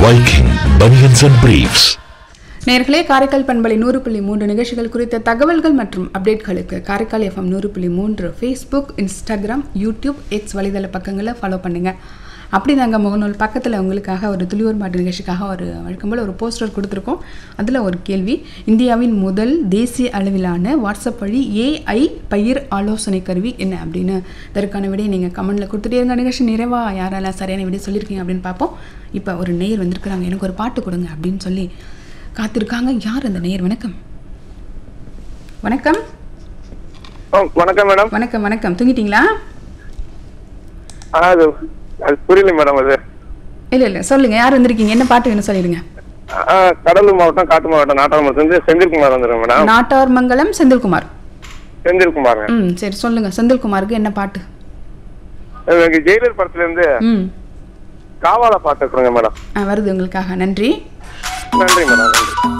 Viking Bunions and Briefs. நேர்களே காரைக்கால் பண்பலை நூறு புள்ளி மூன்று நிகழ்ச்சிகள் குறித்த தகவல்கள் மற்றும் அப்டேட்களுக்கு காரைக்கால் எஃப்எம் நூறு புள்ளி மூன்று ஃபேஸ்புக் இன்ஸ்டாகிராம் யூடியூப் எக்ஸ் வலைதள பக்கங்களை ஃபாலோ பண்ணுங்க அப்படி நாங்கள் முகநூல் பக்கத்தில் உங்களுக்காக ஒரு துளியூர் மாட்டு நிகழ்ச்சிக்காக ஒரு வழக்கம் போல் ஒரு போஸ்டர் கொடுத்துருக்கோம் அதில் ஒரு கேள்வி இந்தியாவின் முதல் தேசிய அளவிலான வாட்ஸ்அப் வழி ஏஐ பயிர் ஆலோசனை கருவி என்ன அப்படின்னு இதற்கான விடையை நீங்கள் கமெண்ட்டில் கொடுத்துட்டே இருங்க நிகழ்ச்சி நிறைவாக யாரெல்லாம் சரியான விடை சொல்லியிருக்கீங்க அப்படின்னு பார்ப்போம் இப்போ ஒரு நேயர் வந்திருக்கிறாங்க எனக்கு ஒரு பாட்டு கொடுங்க அப்படின்னு சொல்லி காத்திருக்காங்க யார் அந்த நேயர் வணக்கம் வணக்கம் ஆ, வணக்கம் மேடம் வணக்கம் வணக்கம் தூங்கிட்டீங்களா ஆ, அது அது புரியல மேடம் அது இல்லை இல்லை சொல்லுங்க யார் வந்திருக்கீங்க என்ன பாட்டு வேணும் சொல்லிடுங்க ஆ, கடலூர் மாவட்டம் காட்டு மாவட்டம் நாட்டாமரத்துலேருந்து செந்தில்குமார் வந்துடுங்க மேடம் நாட்டார்மங்கலம் செந்தில்குமார் செந்தில்குமாருங்க ம் சரி சொல்லுங்க செந்தில்குமாருக்கு என்ன பாட்டு எனக்கு ஜெயிலர் படத்துலேருந்து ம் காவால பாட்டு கொடுங்க மேடம் ஆ, வருது உங்களுக்காக நன்றி நன்றி மேடம் நன்றி